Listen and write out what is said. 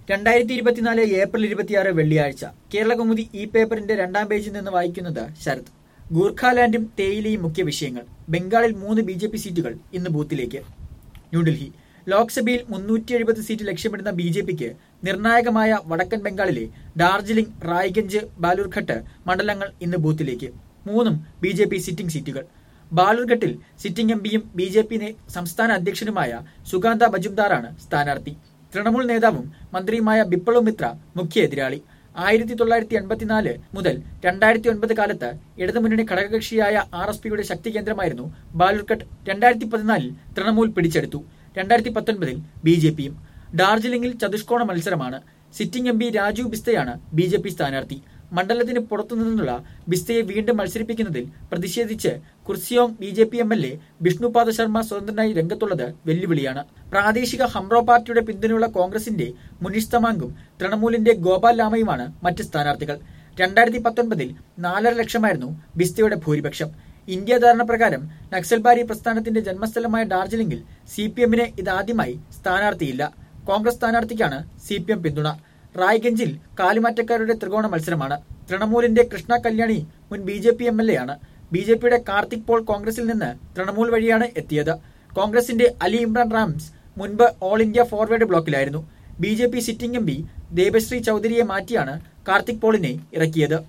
രണ്ടായിരത്തി ഇരുപത്തിനാല് ഏപ്രിൽ ഇരുപത്തിയാറ് വെള്ളിയാഴ്ച കേരളകൗമുദി ഈ പേപ്പറിന്റെ രണ്ടാം പേജിൽ നിന്ന് വായിക്കുന്നത് ശരത് ഗൂർഖാലാൻഡും തേയിലയും മുഖ്യ വിഷയങ്ങൾ ബംഗാളിൽ മൂന്ന് ബി ജെ പി സീറ്റുകൾ ഇന്ന് ബൂത്തിലേക്ക് ന്യൂഡൽഹി ലോക്സഭയിൽ മുന്നൂറ്റി എഴുപത് സീറ്റ് ലക്ഷ്യമിടുന്ന ബി ജെ പിക്ക് നിർണായകമായ വടക്കൻ ബംഗാളിലെ ഡാർജിലിംഗ് റായ്ഗഞ്ച് ബാലൂർഘട്ട് മണ്ഡലങ്ങൾ ഇന്ന് ബൂത്തിലേക്ക് മൂന്നും ബി ജെ പി സിറ്റിംഗ് സീറ്റുകൾ ബാലൂർഘട്ടിൽ സിറ്റിംഗ് എം പിയും ബി ജെ പി സംസ്ഥാന അധ്യക്ഷനുമായ സുഗാന്ത മജുംദാറാണ് സ്ഥാനാർത്ഥി തൃണമൂൽ നേതാവും മന്ത്രിയുമായ ബിപ്ലവ് മിത്ര മുഖ്യ എതിരാളി ആയിരത്തി തൊള്ളായിരത്തി എൺപത്തിനാല് മുതൽ രണ്ടായിരത്തി ഒൻപത് കാലത്ത് ഇടതുമുന്നണി ഘടകകക്ഷിയായ ആർ എസ് പിയുടെ ശക്തി കേന്ദ്രമായിരുന്നു ബാലുർഘട്ട് രണ്ടായിരത്തി പതിനാലിൽ തൃണമൂൽ പിടിച്ചെടുത്തു രണ്ടായിരത്തി പത്തൊൻപതിൽ ബി ജെ പിയും ഡാർജിലിംഗിൽ ചതുഷ്കോണ മത്സരമാണ് സിറ്റിംഗ് എം പി രാജു ബിസ്തയാണ് ബി ജെ പി സ്ഥാനാർത്ഥി മണ്ഡലത്തിന് പുറത്തുനിന്നുള്ള ബിസ്തയെ വീണ്ടും മത്സരിപ്പിക്കുന്നതിൽ പ്രതിഷേധിച്ച് Kurseong B J P M L A Vishnupada Sharma സ്വതന്ത്രനായി രംഗത്തുള്ളത് വെല്ലുവിളിയാണ് പ്രാദേശിക ഹംറോ പാർട്ടിയുടെ പിന്തുണയുള്ള കോൺഗ്രസിന്റെ മുനീഷ് തമാങ്കും തൃണമൂലിന്റെ ഗോപാൽ ലാമയുമാണ് മറ്റ് സ്ഥാനാർത്ഥികൾ രണ്ടായിരത്തി പത്തൊൻപതിൽ നാലര ലക്ഷമായിരുന്നു ബിസ്തയുടെ ഭൂരിപക്ഷം ഇന്ത്യ ധാരണ പ്രകാരം നക്സൽബാരി പ്രസ്ഥാനത്തിന്റെ ജന്മസ്ഥലമായ ഡാർജിലിംഗിൽ സി പി എമ്മിന് ഇതാദ്യമായി സ്ഥാനാർത്ഥിയില്ല കോൺഗ്രസ് സ്ഥാനാർത്ഥിക്കാണ് സി പി എം പിന്തുണ റായ്ഗഞ്ചിൽ കാലുമാറ്റക്കാരുടെ ത്രികോണ മത്സരമാണ് തൃണമൂലിന്റെ കൃഷ്ണ കല്യാണി മുൻ B J P M L A ആണ് ബി ജെ പിയുടെ കാർത്തിക് പോൾ കോൺഗ്രസിൽ നിന്ന് തൃണമൂൽ വഴിയാണ് എത്തിയത് കോൺഗ്രസിന്റെ അലി ഇമ്രാൻ റാംസ് മുൻപ് ഓൾ ഇന്ത്യ ഫോർവേഡ് ബ്ലോക്കിലായിരുന്നു B J P sitting M P Debasree ചൌധരിയെ മാറ്റിയാണ് കാർത്തിക് പോളിനെ ഇറക്കിയത്